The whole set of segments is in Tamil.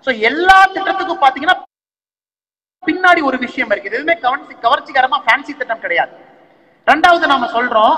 சோ எல்லா திட்டத்துக்கும் பாத்தீங்கன்னா பின்னாடி ஒரு விஷயம் இருக்கு இது எதுவுமே கவர்ச்சி கவர்ச்சிகரமா ஃபேன்சி திட்டம் கிடையாது ரெண்டாவது நாம சொல்றோம்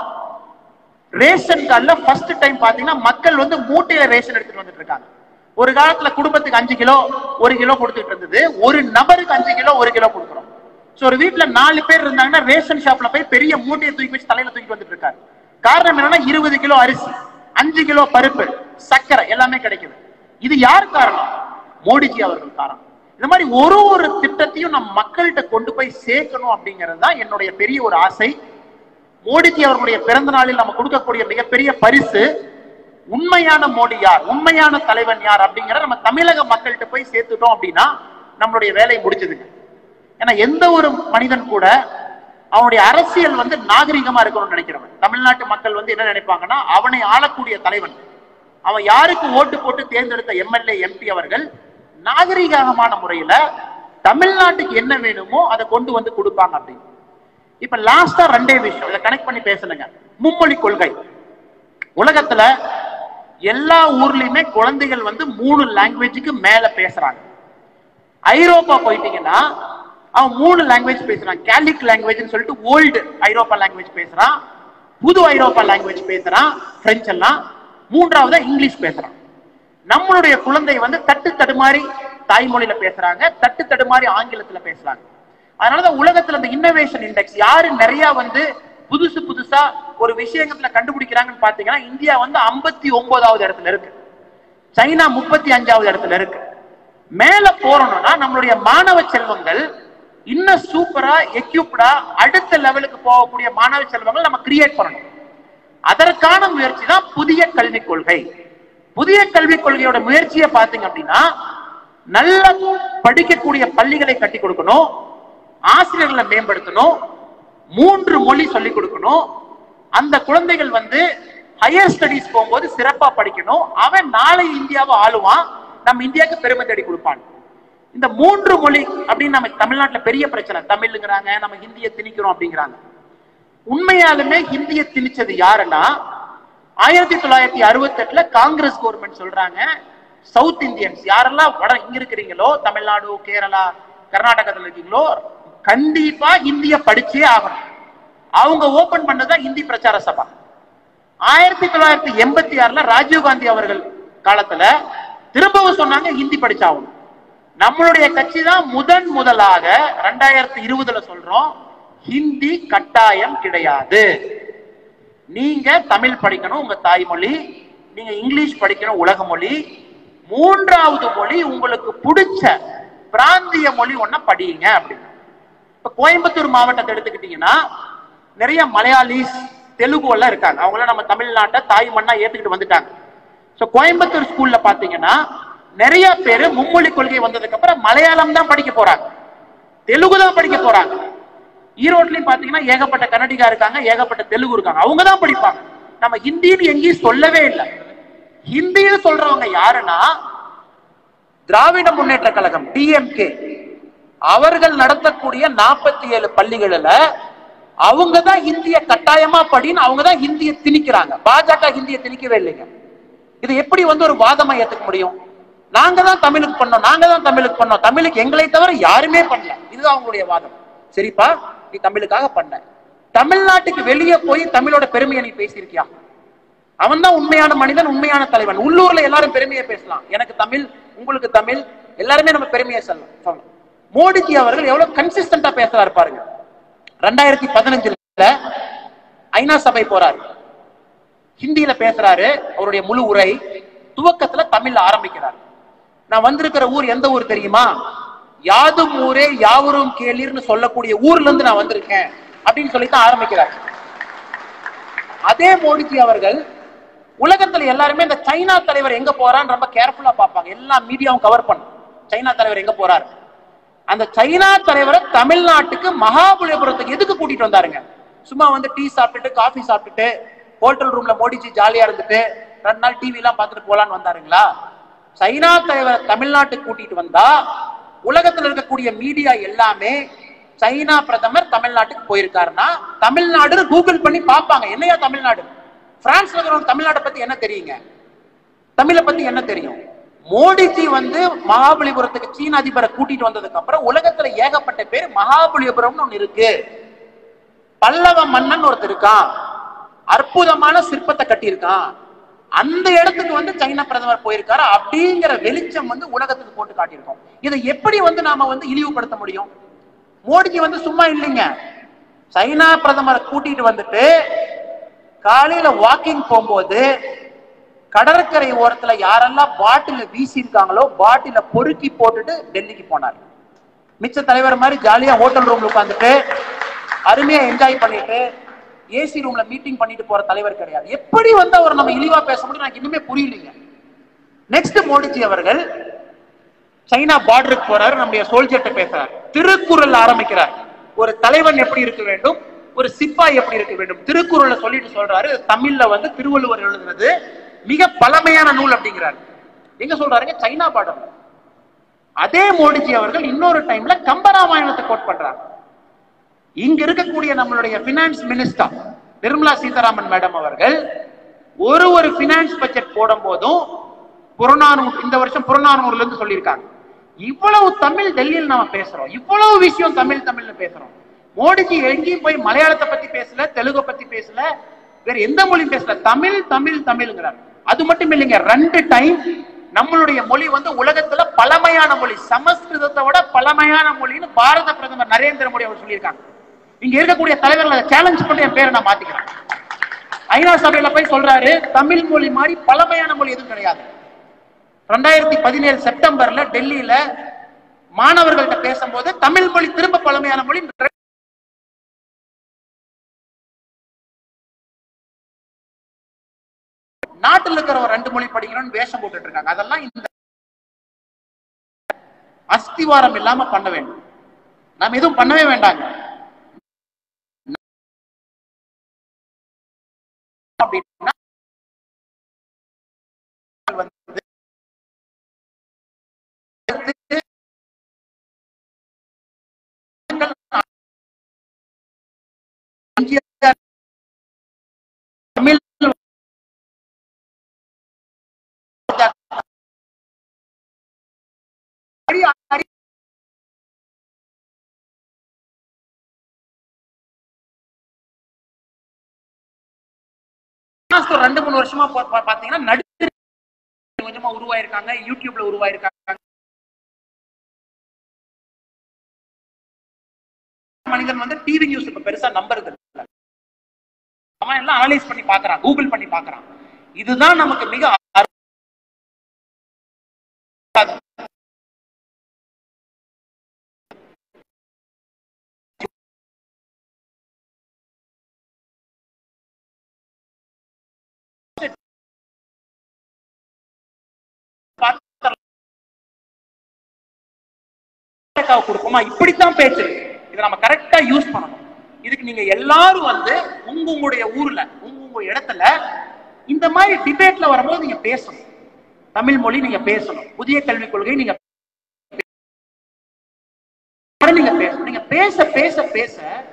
ரேஷன் கார்டுல ஃபர்ஸ்ட் டைம் பாத்தீங்கன்னா மக்கள் வந்து மூட்டையில ரேஷன் எடுத்துட்டு வந்துட்டு இருக்காங்க ஒரு காலத்துல குடும்பத்துக்கு அஞ்சு கிலோ ஒரு கிலோ கொடுத்துட்டு இருந்தது ஒரு நபருக்கு அஞ்சு கிலோ ஒரு கிலோ கொடுக்குறோம் சோ ஒரு வீட்ல நாலு பேர் இருந்தாங்கன்னா ரேஷன் ஷாப்ல போய் பெரிய மூட்டையை தூக்கி வச்சு தலையில தூக்கிட்டு வந்துட்டு இருக்காரு காரணம் என்னன்னா இருபது கிலோ அரிசி அஞ்சு கிலோ பருப்பு சர்க்கரை எல்லாமே கிடைக்குது இது யார் காரணம் மோடிஜி அவர்கள் காரணம் இந்த மாதிரி ஒரு ஒரு திட்டத்தையும் நம்ம மக்கள்கிட்ட கொண்டு போய் சேர்க்கணும் அப்படிங்கிறது தான் என்னுடைய பெரிய ஒரு ஆசை மோடிஜி அவர்களுடைய பிறந்த நாளில் நம்ம கொடுக்கக்கூடிய மிகப்பெரிய பரிசு உண்மையான மோடி யார் உண்மையான தலைவன் யார் அப்படிங்கிற நம்ம தமிழக மக்கள்கிட்ட போய் சேர்த்துட்டோம் அப்படின்னா நம்மளுடைய வேலை முடிஞ்சதுங்க ஏன்னா எந்த ஒரு மனிதன் கூட அவனுடைய அரசியல் வந்து நாகரிகமா இருக்கணும்னு நினைக்கிறவன் தமிழ்நாட்டு மக்கள் வந்து என்ன நினைப்பாங்கன்னா அவனை ஆளக்கூடிய தலைவன் அவன் யாருக்கு ஓட்டு போட்டு தேர்ந்தெடுத்த எம்எல்ஏ எம்பி அவர்கள் நாகரிகமான முறையில தமிழ்நாட்டுக்கு என்ன வேணுமோ அதை கொண்டு வந்து கொடுப்பாங்க அப்படின்னு இப்ப லாஸ்டா ரெண்டே விஷயம் இதை கனெக்ட் பண்ணி பேசணுங்க மும்மொழி கொள்கை உலகத்துல எல்லா ஊர்லயுமே குழந்தைகள் வந்து மூணு லாங்குவேஜுக்கு மேல பேசுறாங்க ஐரோப்பா போயிட்டீங்கன்னா அவன் மூணு லாங்குவேஜ் பேசுறான் கேலிக் லாங்குவேஜ்னு சொல்லிட்டு ஓல்டு ஐரோப்பா லாங்குவேஜ் பேசுறான் புது ஐரோப்பா லாங்குவேஜ் பேசுறான் பிரெஞ்சு எல்லாம் மூன்றாவதா இங்கிலீஷ் பேசுறான் நம்மளுடைய குழந்தை வந்து தட்டு தடுமாறி தாய்மொழியில பேசுறாங்க தட்டு தடுமாறி ஆங்கிலத்துல பேசுறாங்க அதனாலதான் உலகத்துல இந்த இன்னோவேஷன் இண்டெக்ஸ் யாரு நிறைய வந்து புதுசு புதுசா ஒரு விஷயத்துல கண்டுபிடிக்கிறாங்கன்னு பாத்தீங்கன்னா இந்தியா வந்து ஐம்பத்தி ஒன்பதாவது இடத்துல இருக்கு சைனா முப்பத்தி அஞ்சாவது இடத்துல இருக்கு மேல போறோம்னா நம்மளுடைய மாணவ செல்வங்கள் இன்னும் சூப்பரா எக்யூப்டா அடுத்த லெவலுக்கு போகக்கூடிய மாணவ செல்வங்கள் நம்ம கிரியேட் பண்ணணும் அதற்கான முயற்சி தான் புதிய கல்விக் கொள்கை புதிய கல்விக் கொள்கையோட முயற்சியை பாத்தீங்க அப்படின்னா நல்ல படிக்கக்கூடிய பள்ளிகளை கட்டி கொடுக்கணும் ஆசிரியர்களை மேம்படுத்தணும் மூன்று மொழி சொல்லிக் கொடுக்கணும் அந்த குழந்தைகள் வந்து ஹையர் ஸ்டடிஸ் போகும்போது சிறப்பா படிக்கணும் அவன் நாளை இந்தியாவை ஆளுவான் நம்ம இந்தியாவுக்கு பெருமை தேடி கொடுப்பான் இந்த மூன்று மொழி அப்படின்னு நம்ம தமிழ்நாட்டுல பெரிய பிரச்சனை தமிழ்ங்கிறாங்க நம்ம ஹிந்தியை திணிக்கிறோம் அப்படிங்கிறாங்க உண்மையாலுமே ஹிந்தியை திணிச்சது யாருன்னா ஆயிரத்தி தொள்ளாயிரத்தி அறுபத்தி எட்டுல காங்கிரஸ் கவர்மெண்ட் சொல்றாங்க சவுத் இந்தியன்ஸ் யாரெல்லாம் வட இங்க இருக்கிறீங்களோ தமிழ்நாடு கேரளா கர்நாடகத்துல இருக்கீங்களோ கண்டிப்பா ஹிந்திய படிச்சே ஆகணும் அவங்க ஓபன் பண்ணதான் ஹிந்தி பிரச்சார சபா ஆயிரத்தி தொள்ளாயிரத்தி எண்பத்தி ஆறுல ராஜீவ்காந்தி அவர்கள் காலத்துல திரும்பவும் சொன்னாங்க ஹிந்தி படிச்சாகணும் நம்மளுடைய கட்சி தான் முதன் முதலாக ரெண்டாயிரத்தி இருபதுல சொல்றோம் ஹிந்தி கட்டாயம் கிடையாது நீங்க தமிழ் படிக்கணும் உங்க தாய்மொழி நீங்க இங்கிலீஷ் படிக்கணும் உலக மொழி மூன்றாவது மொழி உங்களுக்கு பிடிச்ச பிராந்திய மொழி ஒன்ன படியுங்க அப்படின்னு இப்ப கோயம்புத்தூர் மாவட்டத்தை எடுத்துக்கிட்டீங்கன்னா நிறைய மலையாளிஸ் தெலுங்கு எல்லாம் இருக்காங்க அவங்களாம் நம்ம தமிழ்நாட்டை தாய் மண்ணா ஏத்துக்கிட்டு வந்துட்டாங்க சோ கோயம்புத்தூர் ஸ்கூல்ல பாத்தீங்கன்னா நிறைய பேர் மும்மொழி கொள்கை வந்ததுக்கு அப்புறம் மலையாளம் தான் படிக்க போறாங்க தெலுங்கு தான் படிக்க போறாங்க ஈரோட்லயும் பாத்தீங்கன்னா ஏகப்பட்ட கன்னடிகா இருக்காங்க ஏகப்பட்ட தெலுங்கு இருக்காங்க அவங்க தான் படிப்பாங்க நம்ம ஹிந்தின்னு எங்கேயும் சொல்லவே இல்லை ஹிந்தின்னு சொல்றவங்க யாருன்னா திராவிட முன்னேற்ற கழகம் டிஎம்கே அவர்கள் நடத்தக்கூடிய நாற்பத்தி ஏழு பள்ளிகளில் அவங்க தான் ஹிந்திய கட்டாயமா படின்னு அவங்க தான் ஹிந்தியை திணிக்கிறாங்க பாஜக ஹிந்தியை திணிக்கவே இல்லைங்க இது எப்படி வந்து ஒரு வாதமா ஏத்துக்க முடியும் நாங்க தான் தமிழுக்கு பண்ணோம் நாங்க தான் தமிழுக்கு பண்ணோம் தமிழுக்கு எங்களை தவிர யாருமே பண்ணல இதுதான் அவங்களுடைய வாதம் சரிப்பா நீ தமிழுக்காக பண்ண தமிழ்நாட்டுக்கு வெளியே போய் தமிழோட பெருமையை நீ பேசியிருக்கியா அவன் தான் உண்மையான மனிதன் உண்மையான தலைவன் உள்ளூர்ல எல்லாரும் பெருமையை பேசலாம் எனக்கு தமிழ் உங்களுக்கு தமிழ் எல்லாருமே நம்ம பெருமையை சொல்லலாம் சொல்லலாம் மோடிஜி அவர்கள் எவ்வளவு கன்சிஸ்டன்டா பேசுறாரு பாருங்க ரெண்டாயிரத்தி பதினஞ்சுல ஐநா சபை போறாரு ஹிந்தியில பேசுறாரு அவருடைய முழு உரை துவக்கத்துல தமிழ்ல ஆரம்பிக்கிறார் நான் வந்திருக்கிற ஊர் எந்த ஊர் தெரியுமா யாதும் ஊரே யாவரும் கேளீர்னு சொல்லக்கூடிய ஊர்ல இருந்து நான் வந்திருக்கேன் அப்படின்னு சொல்லித்தான் ஆரம்பிக்கிறார் அதே மோடிஜி அவர்கள் உலகத்துல எல்லாருமே இந்த சைனா தலைவர் எங்க போறான்னு ரொம்ப கேர்ஃபுல்லா பார்ப்பாங்க எல்லா மீடியாவும் கவர் பண்ணும் சைனா தலைவர் எங்க போறாரு அந்த சைனா தலைவரை தமிழ்நாட்டுக்கு மகாபலிபுரத்துக்கு எதுக்கு கூட்டிட்டு வந்தாருங்க சும்மா வந்து டீ சாப்பிட்டுட்டு காஃபி சாப்பிட்டுட்டு ஹோட்டல் ரூம்ல மோடிஜி ஜாலியா இருந்துட்டு ரெண்டு நாள் டிவி எல்லாம் பார்த்துட்டு போலான்னு வந்தாருங்களா சைனா தலைவரை தமிழ்நாட்டுக்கு கூட்டிட்டு வந்தா உலகத்துல இருக்கக்கூடிய மீடியா எல்லாமே சைனா பிரதமர் தமிழ்நாட்டுக்கு போயிருக்காருன்னா தமிழ்நாடு கூகுள் பண்ணி பார்ப்பாங்க என்னையா தமிழ்நாடு பிரான்ஸ்ல இருக்கிறவங்க தமிழ்நாட்டை பத்தி என்ன தெரியுங்க தமிழை பத்தி என்ன தெரியும் மோடிஜி வந்து மகாபலிபுரத்துக்கு சீன அதிபரை கூட்டிட்டு வந்ததுக்கு அப்புறம் உலகத்துல ஏகப்பட்ட பேர் மகாபலிபுரம்னு ஒண்ணு இருக்கு பல்லவ மன்னன் ஒருத்தர் இருக்கான் அற்புதமான சிற்பத்தை கட்டியிருக்கான் அந்த இடத்துக்கு வந்து சைனா பிரதமர் போயிருக்காரு அப்படிங்கிற வெளிச்சம் வந்து உலகத்துக்கு போட்டு காட்டியிருக்கோம் இதை எப்படி வந்து நாம வந்து இழிவுபடுத்த முடியும் மோடிஜி வந்து சும்மா இல்லைங்க சைனா பிரதமரை கூட்டிட்டு வந்துட்டு காலையில வாக்கிங் போகும்போது கடற்கரை ஓரத்துல யாரெல்லாம் பாட்டில வீசி இருக்காங்களோ பாட்டில பொறுக்கி போட்டுட்டு டெல்லிக்கு போனார் மிச்ச தலைவர் மாதிரி ஜாலியா ஹோட்டல் ரூம்ல உட்காந்துட்டு அருமையா என்ஜாய் பண்ணிட்டு ஏசி ரூம்ல மீட்டிங் பண்ணிட்டு போற தலைவர் கிடையாது எப்படி வந்து அவர் நம்ம இழிவா பேச முடியும் எனக்கு இன்னுமே புரியலைங்க நெக்ஸ்ட் மோடிஜி அவர்கள் சைனா பார்டருக்கு போறாரு நம்முடைய சோல்ஜர்ட்ட பேசுறாரு திருக்குறள் ஆரம்பிக்கிறார் ஒரு தலைவன் எப்படி இருக்க வேண்டும் ஒரு சிப்பாய் எப்படி இருக்க வேண்டும் திருக்குறளை சொல்லிட்டு சொல்றாரு தமிழ்ல வந்து திருவள்ளுவர் எழுதுனது மிக பழமையான நூல் அப்படிங்கிறாரு எங்க சொல்றாருங்க சைனா பார்டர்ல அதே மோடிஜி அவர்கள் இன்னொரு டைம்ல கம்பராமாயணத்தை கோட் பண்றாங்க இங்க இருக்கக்கூடிய நம்மளுடைய finance minister Nirmala Sitharaman madam அவர்கள் ஒரு ஒரு பினான்ஸ் பட்ஜெட் போடும் போதும் புறநானூறு இந்த வருஷம் புறநானூறுல இருந்து சொல்லியிருக்காங்க இவ்வளவு தமிழ் டெல்லியில் நாம பேசுறோம் இவ்வளவு விஷயம் தமிழ் தமிழ்ல பேசுறோம் மோடிஜி எங்கேயும் போய் மலையாளத்தை பத்தி பேசல தெலுங்கை பத்தி பேசல வேற எந்த மொழியும் பேசல தமிழ் தமிழ் தமிழ்ங்கிறார் அது மட்டும் இல்லைங்க ரெண்டு டைம் நம்மளுடைய மொழி வந்து உலகத்துல பழமையான மொழி சமஸ்கிருதத்தை விட பழமையான மொழின்னு பாரத பிரதமர் நரேந்திர மோடி அவர் சொல்லியிருக்காங்க இங்க இருக்கக்கூடிய தலைவர்களை சேலஞ்ச் பண்ணி என் பேரை நான் மாத்திக்கிறேன் ஐநா சபையில போய் சொல்றாரு தமிழ் மொழி மாதிரி பழமையான மொழி எதுவும் கிடையாது ரெண்டாயிரத்தி பதினேழு செப்டம்பர்ல டெல்லியில மாணவர்கள்ட்ட பேசும்போது தமிழ் மொழி திரும்ப பழமையான மொழி நாட்டில் இருக்கிற ஒரு ரெண்டு மொழி படிக்கணும்னு வேஷம் போட்டுட்டு இருக்காங்க அதெல்லாம் இந்த அஸ்திவாரம் இல்லாம பண்ண வேண்டும் நாம் எதுவும் பண்ணவே வேண்டாங்க அப்படின்னா வந்து தமிழ் அடி அடி last ஒரு ரெண்டு மூணு வருஷமா பா- பா- பாத்தீங்கன்னா நடுத்தர கொஞ்சமா உருவாயிருக்காங்க யூடியூப்ல உருவாயிருக்காங்க மனிதன் வந்து டிவி நியூஸ் இப்ப பெருசா நம்புறது இல்ல அவன் எல்லாம் அனலைஸ் பண்ணி பாக்குறான் கூகுள் பண்ணி பாக்குறான் இதுதான் நமக்கு மிக அரு- பாத்திரலாம். அமெரிக்காவை கொடுப்போமா இப்படித்தான் பேச்சு இருக்கு. இதை நம்ம கரெக்டா யூஸ் பண்ணணும் இதுக்கு நீங்க எல்லாரும் வந்து உங்க உங்களுடைய ஊர்ல உங்க உங்க இடத்துல இந்த மாதிரி டிபேட்ல வரும்போது நீங்க பேசணும் தமிழ் மொழி நீங்க பேசணும் புதிய கல்விக் கொள்கை நீங்க நீங்க பேசணும் நீங்க பேச பேச பேச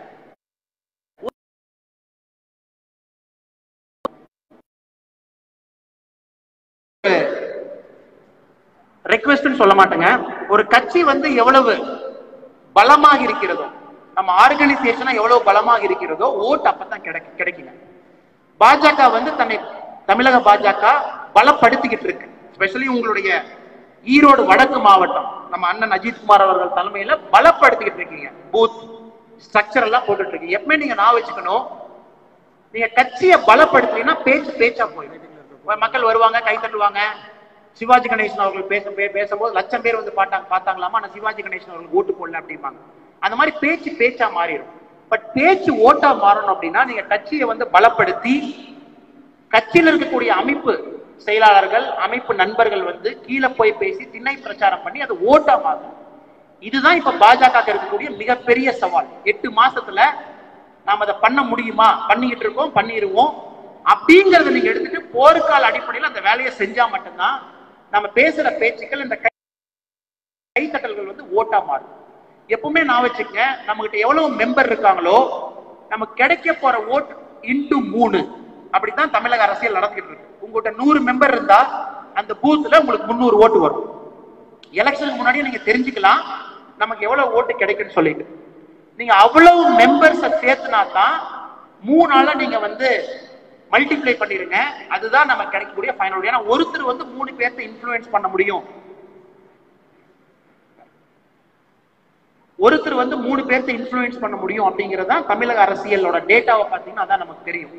ரெக்வெஸ்ட்னு சொல்ல மாட்டேங்க ஒரு கட்சி வந்து எவ்வளவு பலமாக இருக்கிறதோ நம்ம ஆர்கனைசேஷனா எவ்வளவு பலமாக இருக்கிறதோ ஓட்டு அப்பதான் கிடைக்கு கிடைக்குங்க பாஜக வந்து தன்னை தமிழக பாஜக பலப்படுத்திக்கிட்டு இருக்கு ஸ்பெஷலி உங்களுடைய ஈரோடு வடக்கு மாவட்டம் நம்ம அண்ணன் அஜித்குமார் அவர்கள் தலைமையில பலப்படுத்திக்கிட்டு இருக்கீங்க பூத் ஸ்ட்ரக்சர் எல்லாம் போட்டுட்டு இருக்கீங்க எப்பவுமே நீங்க நான் வச்சுக்கணும் நீங்க கட்சியை பலப்படுத்தலைன்னா பேச்சு பேச்சா போயிடும் மக்கள் வருவாங்க கை தட்டுவாங்க சிவாஜி கணேசன் அவர்கள் பேச பே- பேசும்போது லட்சம் பேர் வந்து பார்த்தாங்க பார்த்தாங்களாமா ஆனா சிவாஜி கணேசன் அவர்கள் ஓட்டு போடல அப்படிம்பாங்க அந்த மாதிரி பேச்சு பேச்சா மாறிடும் பட் பேச்சு ஓட்டா மாறணும் அப்படின்னா நீங்க கட்சியை வந்து பலப்படுத்தி கட்சியில் இருக்கக்கூடிய அமைப்பு செயலாளர்கள் அமைப்பு நண்பர்கள் வந்து கீழே போய் பேசி திண்ணை பிரச்சாரம் பண்ணி அது ஓட்டா மாறும் இதுதான் இப்ப பாஜக இருக்கக்கூடிய மிகப்பெரிய சவால் எட்டு மாசத்துல நாம அதை பண்ண முடியுமா பண்ணிக்கிட்டு இருக்கோம் பண்ணிடுவோம் அப்படிங்கறத நீங்க எடுத்துட்டு போர்க்கால அடிப்படையில் அந்த வேலையை செஞ்சா மட்டும்தான் நம்ம பேசுற பேச்சுக்கள் இந்த கை- கைத்தட்டல்கள் வந்து ஓட்டா மாறும் எப்பவுமே நான் வச்சுக்கங்க நம்ம கிட்ட எவ்வளவு மெம்பர் இருக்காங்களோ நமக்கு கிடைக்க போற ஓட்டு இன்டு மூணு அப்படித்தான் தமிழக அரசியல் நடந்துகிட்டு இருக்கு உங்ககிட்ட நூறு மெம்பர் இருந்தா அந்த பூத்துல உங்களுக்கு முந்நூறு ஓட்டு வரும் எலெக்ஷனுக்கு முன்னாடியே நீங்க தெரிஞ்சுக்கலாம் நமக்கு எவ்வளவு ஓட்டு கிடைக்குன்னு சொல்லிட்டு நீங்க அவ்வளவு மெம்பர்ஸை சேர்த்துனா தான் மூணு நாளா நீங்க வந்து மல்டிப்ளை பண்ணிருங்க அதுதான் நமக்கு கிடைக்கக்கூடிய ஃபைனல் ஏன்னா ஒருத்தர் வந்து மூணு பேர்த்த இன்ஃப்ளூயன்ஸ் பண்ண முடியும் ஒருத்தர் வந்து மூணு பேர்த்த இன்ஃப்ளூயன்ஸ் பண்ண முடியும் அப்படிங்கறதா தமிழக அரசியலோட டேட்டாவை பார்த்தீங்கன்னா அதான் நமக்கு தெரியும்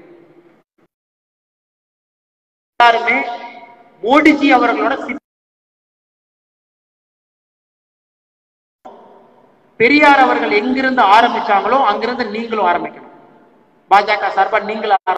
எல்லாருமே மோடிஜி அவர்களோட சி- பெரியார் அவர்கள் எங்கிருந்து ஆரம்பிச்சாங்களோ அங்கிருந்து நீங்களும் ஆரம்பிக்கணும் பாஜக சார்பா நீங்களும் ஆரம்பி-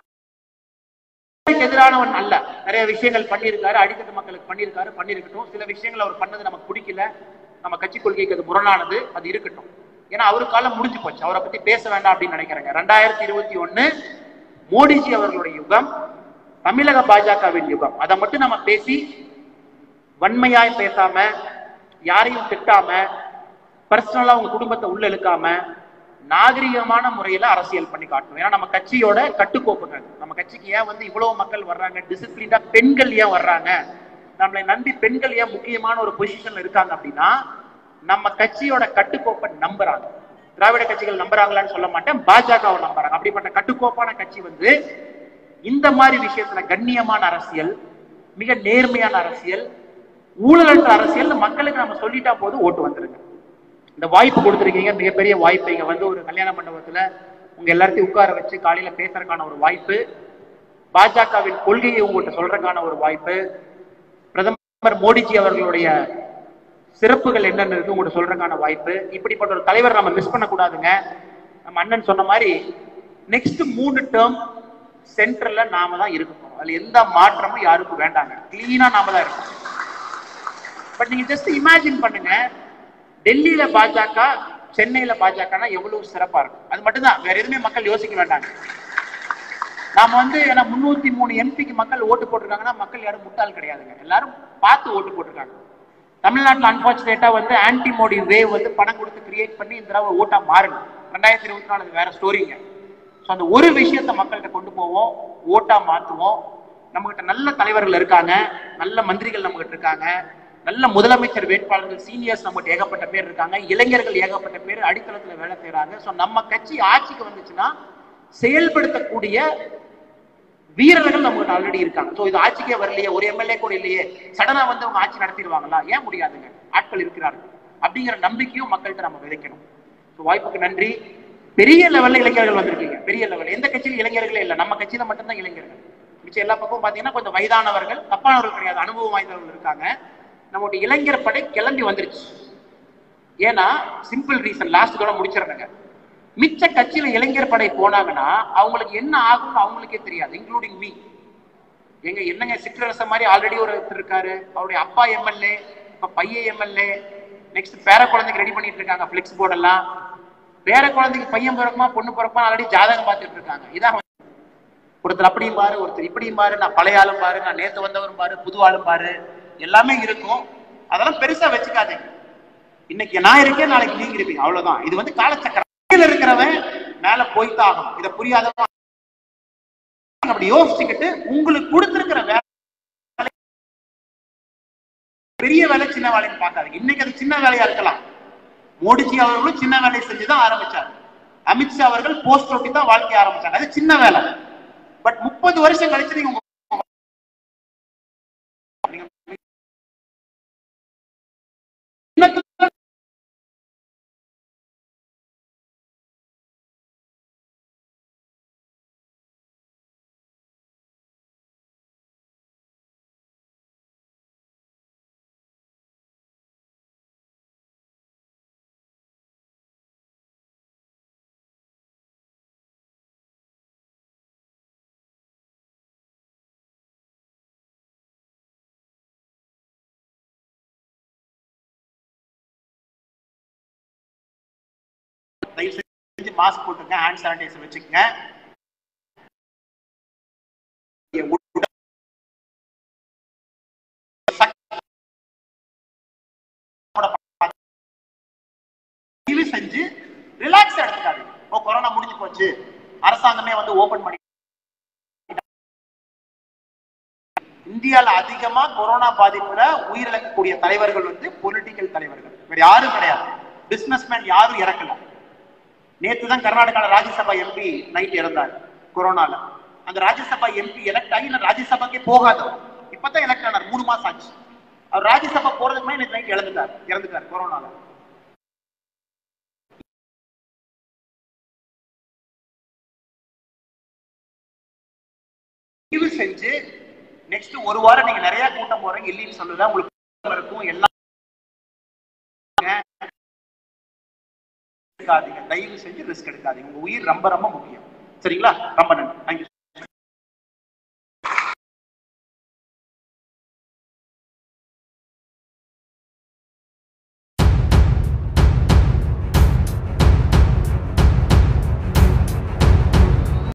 எதிரானவன் அல்ல நிறைய விஷயங்கள் பண்ணியிருக்காரு அடித்தட்டு மக்களுக்கு பண்ணியிருக்காரு பண்ணியிருக்கட்டும் சில விஷயங்கள் அவர் பண்ணது நமக்கு பிடிக்கல நம்ம கட்சி கொள்கைக்கு அது முரணானது அது இருக்கட்டும் ஏன்னா அவரு காலம் முடிஞ்சு போச்சு அவரை பத்தி பேச வேண்டாம் அப்படின்னு நினைக்கிறேங்க ரெண்டாயிரத்தி இருபத்தி ஒண்ணு மோடிஜி அவர்களுடைய யுகம் தமிழக பாஜகவின் யுகம் அதை மட்டும் நம்ம பேசி வன்மையாய் பேசாம யாரையும் திட்டாம பர்சனலா உங்க குடும்பத்தை உள்ள இழுக்காம நாகரிகமான முறையில அரசியல் பண்ணி காட்டணும் ஏன்னா நம்ம கட்சியோட கட்டுக்கோப்புங்க அது. நம்ம கட்சிக்கு ஏன் வந்து இவ்வளவு மக்கள் வர்றாங்க டிசிப்ளின்டா பெண்கள் ஏன் வர்றாங்க நம்மளை நம்பி பெண்கள் ஏன் முக்கியமான ஒரு பொசிஷன்ல இருக்காங்க அப்படின்னா நம்ம கட்சியோட கட்டுக்கோப்பை நம்புறாங்க திராவிட கட்சிகள் நம்புறாங்களான்னு சொல்ல மாட்டேன் பாஜகவை நம்புறாங்க அப்படிப்பட்ட கட்டுக்கோப்பான கட்சி வந்து இந்த மாதிரி விஷயத்துல கண்ணியமான அரசியல் மிக நேர்மையான அரசியல் ஊழலற்ற அரசியல் மக்களுக்கு நம்ம சொல்லிட்டா போது ஓட்டு வந்துருங்க இந்த வாய்ப்பு கொடுத்துருக்கீங்க மிகப்பெரிய வாய்ப்பு இங்க வந்து ஒரு கல்யாண மண்டபத்துல உங்க எல்லாத்தையும் உட்கார வச்சு காலையில பேசுறதுக்கான ஒரு வாய்ப்பு பாஜகவின் கொள்கையை உங்கள்கிட்ட சொல்றதுக்கான ஒரு வாய்ப்பு பிரதமர் மோடிஜி அவர்களுடைய சிறப்புகள் என்னென்ன இருக்கு உங்கள்கிட்ட சொல்றதுக்கான வாய்ப்பு இப்படிப்பட்ட ஒரு தலைவர் நம்ம மிஸ் பண்ணக்கூடாதுங்க நம்ம அண்ணன் சொன்ன மாதிரி நெக்ஸ்ட் மூணு டேர்ம் சென்டர்ல நாம தான் இருக்க போறோம் அதுல எந்த மாற்றமும் யாருக்கும் வேண்டாங்க கிளீனா நாம தான் இருக்கோம் பட் நீங்க ஜஸ்ட் இமேஜின் பண்ணுங்க டெல்லியில பாஜக சென்னையில பாஜகனா எவ்வளவு சிறப்பா இருக்கும் அது மட்டும்தான் வேற எதுவுமே மக்கள் யோசிக்க வேண்டாங்க நாம வந்து ஏன்னா முன்னூத்தி மூணு எம்பிக்கு மக்கள் ஓட்டு போட்டிருக்காங்கன்னா மக்கள் யாரும் முட்டாள் கிடையாதுங்க எல்லாரும் பார்த்து ஓட்டு போட்டிருக்காங்க தமிழ்நாட்டில் அன்பார்ச்சுனேட்டா வந்து ஆன்டி மோடி வேவ் வந்து பணம் கொடுத்து கிரியேட் பண்ணி இந்த தடவை ஓட்டா மாறுங்க ரெண்டாயிரத்தி இருபத்தி நாலு அது வேற ஸ்டோரிங்க ஸோ அந்த ஒரு விஷயத்த மக்கள்கிட்ட கொண்டு போவோம் ஓட்டா மாத்துவோம் நம்மகிட்ட நல்ல தலைவர்கள் இருக்காங்க நல்ல மந்திரிகள் நம்மகிட்ட இருக்காங்க நல்ல முதலமைச்சர் வேட்பாளர்கள் சீனியர்ஸ் நம்மகிட்ட ஏகப்பட்ட பேர் இருக்காங்க இளைஞர்கள் ஏகப்பட்ட பேர் அடித்தளத்துல வேலை செய்றாங்க ஸோ நம்ம கட்சி ஆட்சிக்கு வந்துச்சுன்னா செயல்படுத்தக்கூடிய வீரர்கள் நம்மகிட்ட ஆல்ரெடி இருக்காங்க ஸோ இது ஆட்சிக்கே வரலையே ஒரு எம்எல்ஏ கூட இல்லையே சடனா வந்து அவங்க ஆட்சி நடத்திடுவாங்களா ஏன் முடியாதுங்க ஆட்கள் இருக்கிறார்கள் அப்படிங்கிற நம்பிக்கையும் மக்கள்கிட்ட நம்ம விதைக்கணும் ஸோ வாய்ப்புக்கு நன்றி பெரிய லெவல்ல இளைஞர்கள் வந்திருக்கீங்க பெரிய லெவல் எந்த கட்சியிலும் இளைஞர்களே இல்லை நம்ம கட்சியில மட்டும்தான் இளைஞர்கள் மிச்சம் எல்லா பக்கமும் பாத்தீங்கன்னா கொஞ்சம் வயதானவர்கள் தப்பானவர்கள் கிடையாது அனுபவம் வாய்ந்தவர்கள் இருக்காங்க நம்மளுடைய இளைஞர் படை கிளம்பி வந்துருச்சு ஏன்னா சிம்பிள் ரீசன் லாஸ்ட் கூட முடிச்சிடறேங்க மிச்ச கட்சியில இளைஞர் படை போனாங்கன்னா அவங்களுக்கு என்ன ஆகும்னு அவங்களுக்கே தெரியாது இன்க்ளூடிங் மீ எங்க என்னங்க சிற்றரச மாதிரி ஆல்ரெடி ஒரு ஒருத்தர் இருக்காரு அவருடைய அப்பா எம்எல்ஏ இப்ப பையன் எம்எல்ஏ நெக்ஸ்ட் பேர குழந்தைக்கு ரெடி பண்ணிட்டு இருக்காங்க பிளெக்ஸ் போர்டு எல்லாம் பேர குழந்தைக்கு பையன் பிறக்குமா பொண்ணு பிறக்குமா ஆல்ரெடி ஜாதகம் பார்த்துட்டு இருக்காங்க இதான் ஒருத்தர் அப்படியும் பாரு ஒருத்தர் இப்படியும் பாரு நான் பழைய ஆளும் பாரு நான் நேத்து வந்தவரும் பாரு புது ஆளும் பாரு எல்லாமே இருக்கும் அதெல்லாம் பெருசா வச்சுக்காதீங்க இன்னைக்கு நான் இருக்கேன் நாளைக்கு நீங்க இருப்பீங்க அவ்வளவுதான் இது வந்து காலச்சக்கரம் கீழ இருக்கிறவன் மேல போய்த்தான் ஆகணும் இதை புரியாதவன் அப்படி யோசிச்சுக்கிட்டு உங்களுக்கு கொடுத்திருக்கிற வேலை பெரிய வேலை சின்ன வேலைன்னு பார்க்காதீங்க இன்னைக்கு அது சின்ன வேலையா இருக்கலாம் மோடிஜி அவர்களும் சின்ன வேலையை செஞ்சுதான் ஆரம்பிச்சார் அமித்ஷா அவர்கள் போஸ்ட் ஒட்டி தான் வாழ்க்கை ஆரம்பிச்சாங்க அது சின்ன வேலை பட் முப்பது வருஷம் கழிச்சு நீங்க உங்க சின்னத்துல தயவு செஞ்சு மாஸ்க் போட்டுங்க ஹேண்ட் சானிடைசர் வச்சுக்கங்க தயவு செஞ்சு ரிலாக்ஸ் எடுத்துக்காதீங்க இப்போ கொரோனா முடிஞ்சு போச்சு அரசாங்கமே வந்து ஓபன் பண்ணி இந்தியால அதிகமா கொரோனா பாதிப்புல உயிரிழக்கக்கூடிய தலைவர்கள் வந்து பொலிட்டிக்கல் தலைவர்கள் வேற யாரும் கிடையாது பிசினஸ்மேன் யாரும் இறக்கல நேத்து தான் கர்நாடகால ராஜ்யசபா எம்பி நைட் இறந்தார் கொரோனால அந்த ராஜ்யசபா எம்பி எலெக்ட் ஆகி நான் ராஜ்யசபாக்கே போகாதவர் இப்பதான் எலெக்ட் ஆனார் மூணு மாசம் ஆச்சு அவர் ராஜ்யசபா போறதுக்கு முன்னாடி நேத்து நைட் இறந்துட்டார் இறந்துட்டார் கொரோனால முடிவு செஞ்சு நெக்ஸ்ட் ஒரு வாரம் நீங்க நிறைய கூட்டம் போறீங்க இல்லைன்னு சொல்லல உங்களுக்கு இருக்கும் எல்லாம் எடுக்காதீங்க தயவு செஞ்சு ரிஸ்க் எடுக்காதீங்க உங்க உயிர் ரொம்ப ரொம்ப முக்கியம் சரிங்களா ரொம்ப நன்றி தேங்க்யூ